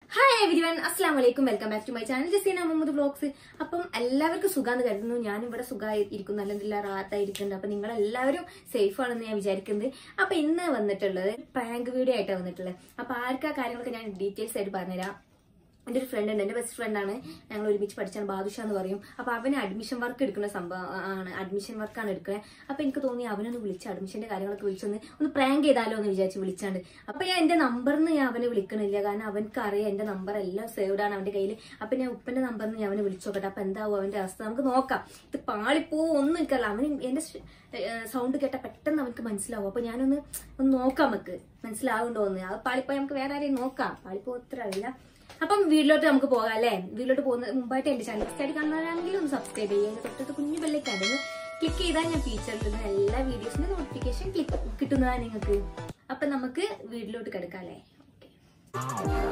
Hi everyone അസ്സാം വലൈക്കും welcome back to my channel Jaseena Muhammad vlogs അപ്പം എല്ലാവർക്കും സുഖാന്ന് കരുതുന്നു ഞാനും ഇവിടെ സുഖമായിരിക്കുന്നു അല്ലെങ്കിൽ റാത്തായിരിക്കുന്നുണ്ട് അപ്പൊ നിങ്ങൾ എല്ലാവരും സേഫ് ആണെന്ന് ഞാൻ വിചാരിക്കുന്നത് അപ്പൊ ഇന്ന് വന്നിട്ടുള്ളത് പ്രാങ്ക് വീഡിയോ ആയിട്ടാണ് വന്നിട്ടുള്ളത് അപ്പൊ ആർക്കാ കാര്യങ്ങളൊക്കെ ഞാൻ ഡീറ്റെയിൽസ് ആയിട്ട് പറഞ്ഞുതരാം എൻ്റെ ഒരു ഫ്രണ്ട് ഉണ്ട് എൻ്റെ ബെസ്റ്റ് ഫ്രണ്ടാണ് ഞങ്ങൾ ഒരുമിച്ച് പഠിച്ചാണ് ബാദുഷ എന്ന് പറയും അപ്പൊ അവന് അഡ്മിഷൻ വർക്ക് എടുക്കുന്ന സംഭവം ആണ് അഡ്മിഷൻ വർക്കാണ് എടുക്കുന്നത് അപ്പൊ എനിക്ക് തോന്നി അവനൊന്ന് വിളിച്ച് അഡ്മിഷന്റെ കാര്യങ്ങളൊക്കെ വിളിച്ചൊന്ന് ഒന്ന് പ്രാങ്ക് ചെയ്താലോ എന്ന് വിചാരിച്ച് വിളിച്ചാണ്ട് അപ്പൊ ഞാൻ എന്റെ നമ്പറിന്ന് ഞാൻ അവനെ വിളിക്കണില്ല കാരണം അവനക്ക് അറിയാം എന്റെ നമ്പർ എല്ലാം സേവ്ഡ് ആണ് അവന്റെ കയ്യിൽ അപ്പൊ ഞാൻ ഉപ്പന്റെ നമ്പറിൽ ഞാൻ അവനെ വിളിച്ചു നോക്കട്ടെ അപ്പൊ എന്താവും അവന്റെ അവസ്ഥ നമുക്ക് നോക്കാം ഇത് പാളിപ്പോ ഒന്നും എനിക്കല്ല അവന് എന്റെ സൗണ്ട് കേട്ട പെട്ടെന്ന് അവനക്ക് മനസ്സിലാവും അപ്പൊ ഞാനൊന്ന് ഒന്ന് നോക്കാം നമുക്ക് മനസ്സിലാവുണ്ടോ എന്ന് അത് പാളിപ്പോ നമുക്ക് വേറെ ആരെയും നോക്കാം പാളിപ്പോ അത്ര അറിയില്ല അപ്പം വീട്ടിലോട്ട് നമുക്ക് പോകാം അല്ലേ വീട്ടിലോട്ട് പോകുന്ന മുമ്പായിട്ട് എന്റെ ചാനൽ ഫസ്റ്റ് ആയിട്ട് കാണുന്നവരാണെങ്കിൽ ഒന്ന് സബ്സ്ക്രൈബ് ചെയ്യുക തൊട്ടടുത്ത് കുഞ്ഞു ബെല്ലേക്ക് ഒന്ന് ക്ലിക്ക് ചെയ്താൽ ഞാൻ ഫീച്ചറിൽ നിന്ന് എല്ലാ വീഡിയോസിന്റെ നോട്ടിഫിക്കേഷൻ ക്ലിക്ക് കിട്ടുന്നതാണ് നിങ്ങൾക്ക് അപ്പൊ നമുക്ക് വീട്ടിലോട്ട് കിടക്കാം അല്ലേ ഓക്കെ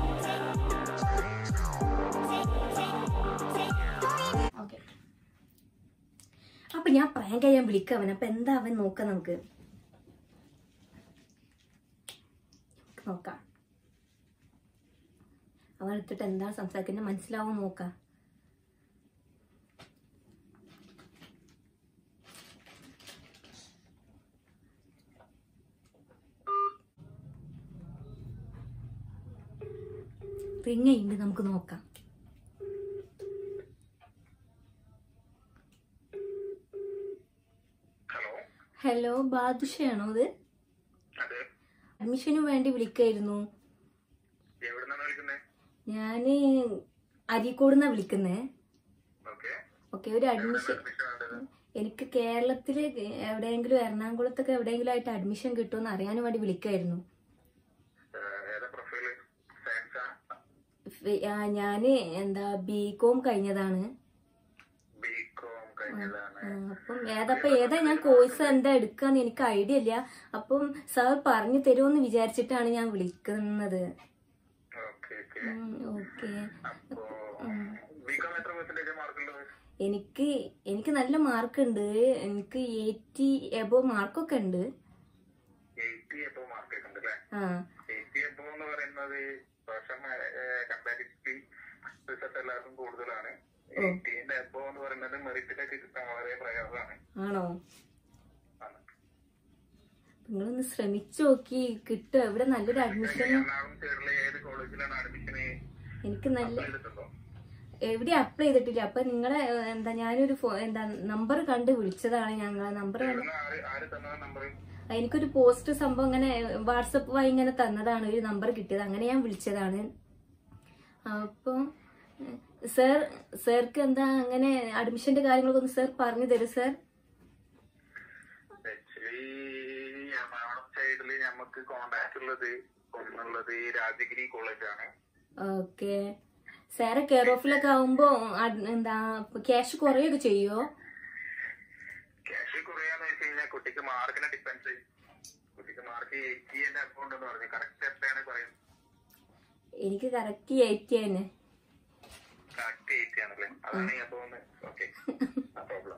ഓക്കെ അപ്പൊ ഞാൻ പ്രാങ്ക് ചെയ്യാൻ വിളിക്കാം അവൻ അപ്പൊ എന്താ അവൻ നോക്കാം നമുക്ക് നോക്കാം അവൻ എടുത്തിട്ട് എന്താണ് സംസാരിക്കുന്നത് മനസ്സിലാവും നോക്കാം റിങ് ചെയ്യുമ്പോൾ നമുക്ക് നോക്കാം ഹലോ ഹലോ ബാദുഷയാണോ ഇത് അതെ അഡ്മിഷന് വേണ്ടി വിളിക്കായിരുന്നു എവിടുന്നാണ് വിളിക്കുന്നത് ഞാന് അരീക്കോടുന്നാ വിളിക്കുന്നേ ഓക്കെ ഓക്കെ ഒരു അഡ്മിഷൻ എനിക്ക് കേരളത്തില് എവിടെയെങ്കിലും എറണാകുളത്തൊക്കെ എവിടെയെങ്കിലും ആയിട്ട് അഡ്മിഷൻ കിട്ടുമെന്ന് അറിയാനും വേണ്ടി വിളിക്കായിരുന്നു ഏതാ പ്രൊഫൈല് സയൻസാ ഫി- ആ, ഞാന് എന്താ ബി കോം കഴിഞ്ഞതാണ് ബി കോം കഴിഞ്ഞതാണ് ആ, അപ്പം ഏതപ്പ ഏതാ ഞാൻ കോഴ്സ് എന്താ എടുക്കാന്ന് എനിക്ക് ഐഡിയ ഇല്ല അപ്പം സാർ പറഞ്ഞു തരുമെന്ന് വിചാരിച്ചിട്ടാണ് ഞാൻ വിളിക്കുന്നത് ഓക്കെ ഓക്കെ ഓക്കെ അപ്പോ ബി കോം എത്ര പെർസെന്റേജ് മാർക്കുള്ളത് എനിക്ക് എനിക്ക് നല്ല മാർക്കുണ്ട് എനിക്ക് എയ്റ്റി എബോ മാർക്കൊക്കെ ഉണ്ട് എയ്റ്റി എബോ മാർക്ക് ഉണ്ട് അല്ലേ ആ എയ്റ്റി എബോ എന്ന് പറയുന്നത് വർഷം കമ്പാരിറ്റീവ്ലി റിസൾട്ട് എല്ലാവർക്കും കൂടുതലാണ് എയ്റ്റീന്റെ എബോ എന്ന് പറയുന്നത് മെറിറ്റിലേക്ക് കിട്ടാൻ വളരെ പ്രയാസമാണ് ആണോ ആണ്. നിങ്ങളൊന്ന് ശ്രമിച്ചു നോക്കി കിട്ടും എവിടെ നല്ലൊരു അഡ്മിഷൻ എറണാകുളം സൈഡിലെ ഏത് കോളേജിലാണ് അഡ്മിഷന് എനിക്ക് നല്ല ചെയ്തിട്ടുണ്ടോ എവിടെ അപ്ലൈ ചെയ്തിട്ടില്ല അപ്പൊ നിങ്ങളെ ഏഹ്, എന്താ ഞാനൊരു ഫോ- എന്താ നമ്പർ കണ്ട് വിളിച്ചതാണ് ഞങ്ങൾ നമ്പർ കണ്ട് ഇവിടുന്ന് ആര് ആര് തന്ന നമ്പർ എനിക്കൊരു പോസ്റ്റ് സംഭവം ഇങ്ങനെ വാട്സപ്പ് വഴി ഇങ്ങനെ തന്നതാണ് ഒരു നമ്പർ കിട്ടിയത് അങ്ങനെ ഞാൻ വിളിച്ചതാണ് അപ്പൊ സർ സാർക്ക് എന്താ അങ്ങനെ അഡ്മിഷന്റെ കാര്യങ്ങളൊക്കെ ഒന്ന് സാർ പറഞ്ഞു തരും സാർ ആക്ച്വലി എറണാകുളം സൈഡില് നമുക്ക് കോണ്ടാക്ട് ഉള്ളത് ഒന്നുള്ളത് രാജഗിരി കോളേജാണ് ഓക്കെ സാറെ കെയർ ഓഫിലൊക്കെ ആവുമ്പോ അഡ്- എന്താ ക്യാഷ് കുറയൊക്കെ ചെയ്യോ ക്യാഷ് കുറയാന്ന് വെച്ച് കഴിഞ്ഞാൽ കുട്ടിക്ക് മാർക്കിനെ ഡിപ്പെൻഡ് ചെയ്യും കുട്ടിക്ക് മാർക്ക് എയ്റ്റിന്റെ അക്കൗണ്ട് എന്ന് പറഞ്ഞു കറക്റ്റ് എത്രയാണ് പറയുന്നത് എനിക്ക് കറക്റ്റ് എയ്റ്റി തന്നെ കറക്റ്റ് എയ്റ്റി ആണല്ലേ അതാണ് ഞാൻ തോന്നുന്നത് ഓക്കെ പ്രോബ്ലം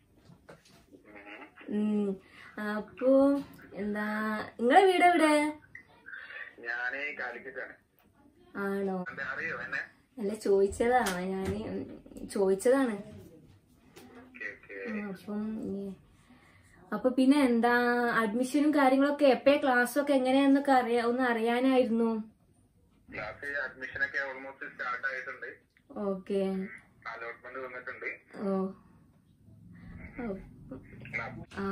ഉം. അപ്പോ എന്താ നിങ്ങളെ വീട് എവിടെ ഞാനേ കാലിക്കറ്റാണ് ആണോ എന്താ അറിയോ എന്നെ അല്ല ചോദിച്ചതാണ് ഞാന് ചോദിച്ചതാണ് ഓക്കെ ഓക്കെ ഉം, അപ്പം ഈ- അപ്പൊ പിന്നെ എന്താ അഡ്മിഷനും കാര്യങ്ങളൊക്കെ എപ്പോഴേ ക്ലാസ്സൊക്കെ എങ്ങനെയാന്നൊക്കെ അറിയാ ഒന്ന് അറിയാനായിരുന്നു ക്ലാസ് അഡ്മിഷൻ ഒക്കെ ഓൾമോസ്റ്റ് സ്റ്റാർട്ട് ആയിട്ടുണ്ട് ഓക്കെ അലോട്ട്മെന്റ് വന്നിട്ടുണ്ട് ഓ ഓ. ആ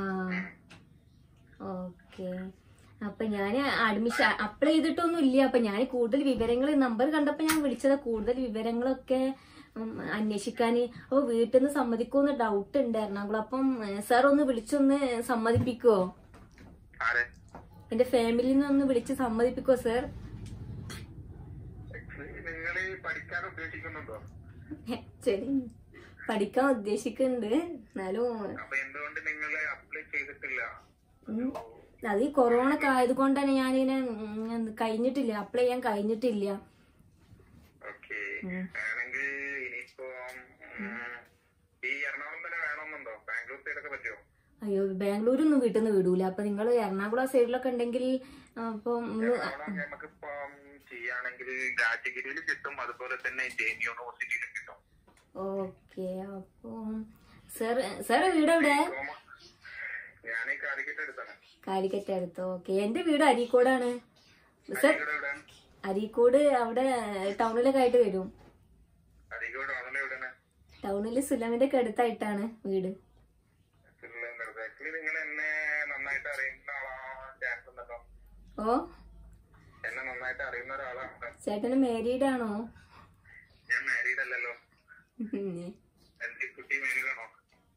ഓക്കെ അപ്പൊ ഞാൻ അഡ്മിഷൻ അപ്ലൈ ചെയ്തിട്ടൊന്നും ഇല്ല അപ്പൊ ഞാൻ കൂടുതൽ വിവരങ്ങൾ നമ്പർ കണ്ടപ്പോ ഞാൻ വിളിച്ചത് കൂടുതൽ വിവരങ്ങളൊക്കെ ഉം, അന്വേഷിക്കാന് അപ്പൊ വീട്ടിൽ നിന്ന് സമ്മതിക്കുമെന്ന് ഡൗട്ട് ഉണ്ട് എറണാകുളം അപ്പം സാർ ഒന്ന് വിളിച്ചൊന്ന് സമ്മതിപ്പിക്കുവോ ആരെ എന്റെ ഫാമിലിയിൽ നിന്ന് ഒന്ന് വിളിച്ച് സമ്മതിപ്പിക്കുവോ സാർ ആക്ച്വലി നിങ്ങള് പഠിക്കാൻ ഉദ്ദേശിക്കുന്നുണ്ടോ ശരി പഠിക്കാൻ ഉദ്ദേശിക്കുന്നുണ്ട് എന്നാലും അപ്പൊ എന്തുകൊണ്ട് നിങ്ങൾ അപ്ലൈ ചെയ്തിട്ടില്ല ഉം, അത് ഈ കൊറോണ ഒക്കെ ആയതുകൊണ്ട് തന്നെ ഞാനിങ്ങനെ ഉം, കഴിഞ്ഞിട്ടില്ല അപ്ലൈ ചെയ്യാൻ കഴിഞ്ഞിട്ടില്ല ഓക്കെ വേണമെങ്കിൽ ഇനിയിപ്പോ ഉം, ഈ എറണാകുളം തന്നെ വേണമെന്നുണ്ടോ ബാംഗ്ലൂർ സൈഡൊക്കെ പറ്റുമോ അയ്യോ ബാംഗ്ലൂരൊന്നും വീട്ടിൽ നിന്ന് വിടൂല അപ്പൊ നിങ്ങൾ എറണാകുളം സൈഡിലൊക്കെ ഉണ്ടെങ്കിൽ അപ്പം ഒന്ന് എറണാകുളം നമുക്കിപ്പം ചെയ്യുകയാണെങ്കിൽ രാജഗിരിയിൽ കിട്ടും അതുപോലെ തന്നെ ജെയിൻ യൂണിവേഴ്സിറ്റിയിലും കിട്ടും ഓക്കെ അപ്പൊ സർ സാറ് വീട് എവിടെ ഞാൻ ഈ കാലിക്കറ്റ് എടുത്താണ് കാലിക്കറ്റ് അടുത്ത് ഓക്കെ എന്റെ വീട് അരീക്കോടാണ് സർ ഇവിടെ എവിടെ അരീക്കോട് അവിടെ ടൗണിലൊക്കെ ആയിട്ട് വരും അരികോട് ആണല്ലോ എവിടെയാണ് ടൗണിൽ സുലമിന്റെ ഒക്കെ അടുത്തായിട്ടാണ് വീട് ആക്ച്വലി നിങ്ങൾ എന്നെ നന്നായിട്ട് അറിയുന്ന ആളാണ് ചാൻസ് ഉണ്ടല്ലോ ഓ എന്നെ നന്നായിട്ട് അറിയുന്ന ഒരാളാണ് ചേട്ടന് മാരീഡ് ആണോ ഞാൻ മാരീഡ് അല്ലല്ലോ ഉം. എന്റെ കുട്ടി മാരീഡ് ആണോ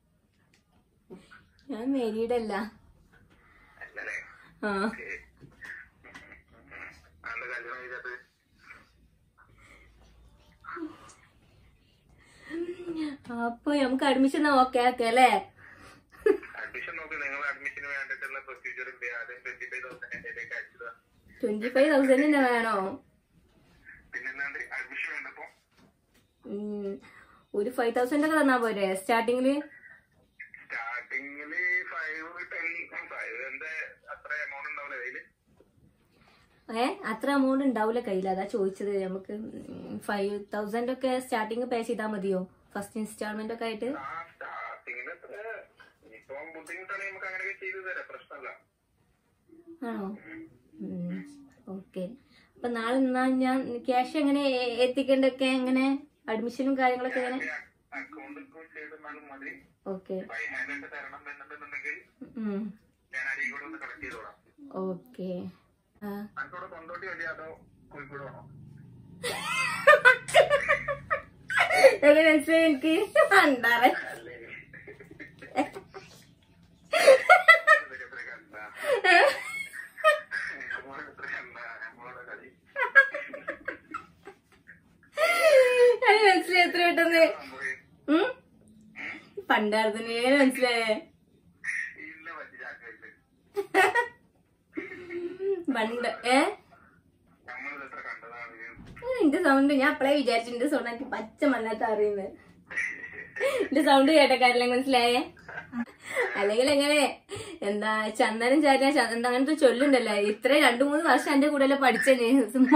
ഞാൻ മാരീഡ് അല്ല അല്ലല്ലേ ആ ഓക്കെ അന്ന് കല്യാണം കഴിച്ചത് അപ്പൊ നമുക്ക് അഡ്മിഷൻ ഓക്കെ ആക്കെ അല്ലേ അഡ്മിഷൻ നോക്കി നിങ്ങൾ അഡ്മിഷന് വേണ്ടിയിട്ടുള്ള പ്രൊസീജിയർ ഉണ്ട് ആദ്യം ട്വന്റി ഫൈവ് തൗസൻഡ് എന്റെയിലേക്ക് അയച്ചതാ ട്വന്റി ഫൈവ് തൗസൻഡ് തന്നെ വേണോ പിന്നെന്താണ്ട് അഡ്മിഷൻ വേണ്ടപ്പോ ഉം. ഒരു ഫൈവ് തൗസൻഡ് ഒക്കെ തന്നാ പോരെ സ്റ്റാർട്ടിങ്ങില് സ്റ്റാർട്ടിങ്ങില് ഫൈവ് ടെൻ ഫൈവ് എന്റെ അത്ര എമൗണ്ട് ഉണ്ടാവില്ല കയ്യില് ഏ അത്ര എമൗണ്ട് ഉണ്ടാവില്ല കയ്യിൽ അതാ ചോദിച്ചത് നമുക്ക് ഫൈവ് തൗസൻഡ് ഒക്കെ സ്റ്റാർട്ടിങ് പേ ചെയ്താൽ മതിയോ ഫസ്റ്റ് ഇൻസ്റ്റാൾമെന്റ് ഒക്കെ ആയിട്ട് ആ സ്റ്റാർട്ടിങ്ങിൽ എത്ര ഇപ്പം ബുദ്ധിമുട്ടാണെങ്കിൽ നമുക്ക് അങ്ങനെയൊക്കെ ചെയ്തു തരാം പ്രശ്നമല്ല ആണോ ഓക്കെ അപ്പൊ നാളെ എന്നാ ഞാൻ ക്യാഷ് എങ്ങനെ എ- എത്തിക്കേണ്ടൊക്കെ എങ്ങനെ അഡ്മിഷനും കാര്യങ്ങളൊക്കെ എങ്ങനെ അക്കൗണ്ട് ചെയ്ത് തന്നാലും മതി ഓക്കെ ബൈ ഹാൻഡ് ആയിട്ട് തരണം എന്നുണ്ടെന്നുണ്ടെങ്കിൽ ഞാൻ അരികൂടെ ഒന്ന് കളക്ട് ചെയ്തോളാം ഓക്കെ ആ അനക്കോടെ കൊണ്ടോട്ടി വഴി അതോ കോഴിക്കോട് വേണോ എങ്ങനെ മനസ്സിലായി എനിക്ക് ഉണ്ടാറേ അല്ലേ ഇതൊക്കെ എത്ര കണ്ട നമ്മളോട് എത്ര കണ്ട നമ്മളോട് കളി അത് മനസ്സിലായി എത്ര പെട്ടെന്ന് നമുക്ക് ഉം? പണ്ടായിരുന്നു മനസ്സിലായേ ഇല്ല പറ്റി ചാക്കയില് പണ്ട് ഏ നമ്മളിത് എത്ര കണ്ടതാണ് എന്റെ സൗണ്ട് ഞാൻ അപ്പളേ വിചാരിച്ചു എന്റെ സൗണ്ട് എനിക്ക് പച്ച മണ്ണാത്ത അറിയുന്നത് എന്റെ സൗണ്ട് കേട്ടക്കാരില്ല മനസ്സിലായേ അല്ലെങ്കിൽ എങ്ങനെ എന്താ ചന്ദനം ചാരിയ എന്താ അങ്ങനത്തെ ചൊല്ലുണ്ടല്ലോ ഇത്രയും രണ്ടു മൂന്ന് വർഷം എന്റെ കൂടെ പഠിച്ചേ സുമ്മാ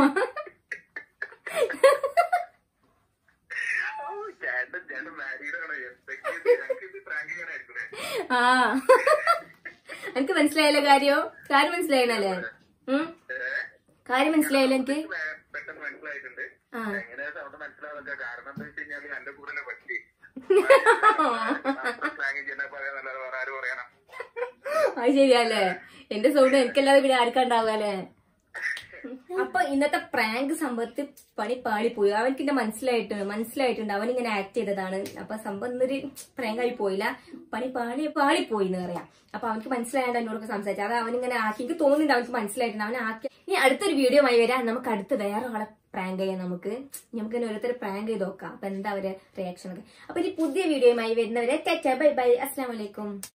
ഓ, ചേട്ടൻ ചേട്ടൻ മാരീഡ് ആണോ എന്തൊക്കെ ഞങ്ങൾക്ക് ഇത് പ്രാങ്ക് ചെയ്യാനായിരിക്കും ആ എനിക്ക് മനസ്സിലായല്ലോ കാര്യോ കാര്യം മനസ്സിലായല്ലേ ഉം കാര്യം മനസ്സിലായല്ലോ എനിക്ക് പെട്ടെന്ന് മനസ്സിലായിട്ടുണ്ട് ആ എങ്ങനെയാ സൗണ്ട് മനസ്സിലാവുക കാരണം എന്താ വെച്ച് കഴിഞ്ഞാൽ എന്റെ കൂടെ പറ്റി പ്രാങ്ക് ചെയ്യുന്ന പറയാന്നല്ലാതെ വേറെ ആരും പറയാനാ അത് ശരിയല്ലേ എന്റെ സൗണ്ട് എനിക്കല്ലാതെ പിന്നെ ആർക്കുണ്ടാവുക അല്ലേ അപ്പൊ ഇന്നത്തെ പ്രാങ്ക് സംഭവത്തിൽ പണി പാളിപ്പോയി അവനക്ക് എന്നെ മനസ്സിലായിട്ടുണ്ട് മനസ്സിലായിട്ടുണ്ട് അവൻ ഇങ്ങനെ ആക്ട് ചെയ്തതാണ് അപ്പൊ സംഭവം ഇന്നൊരു പ്രാങ്ക് ആയി പോയില്ല പണി പാളി പാളിപ്പോയി എന്ന് പറയാം അപ്പൊ അവനക്ക് മനസ്സിലായത് എന്നോടൊക്കെ സംസാരിച്ചു അത് അവനിങ്ങനെ ആക്കി എനിക്ക് തോന്നുന്നുണ്ട് അവനക്ക് മനസ്സിലായിട്ടുണ്ട് അവൻ ആക്കി ഇനി അടുത്തൊരു വീഡിയോ ആയി വരാം നമുക്ക് അടുത്ത് വേറെ ആളെ പ്രാങ്ക് ചെയ്യാം നമുക്ക് നമുക്ക് ഇങ്ങനെ ഓരോരുത്തർ പ്രാങ്ക് ചെയ്ത് നോക്കാം അപ്പൊ എന്താ അവരെ റിയാക്ഷൻ ഒക്കെ അപ്പൊ ഇനി പുതിയ വീഡിയോയുമായി വരുന്നവരെ ബൈ ബൈ അസ്സാം വലൈക്കും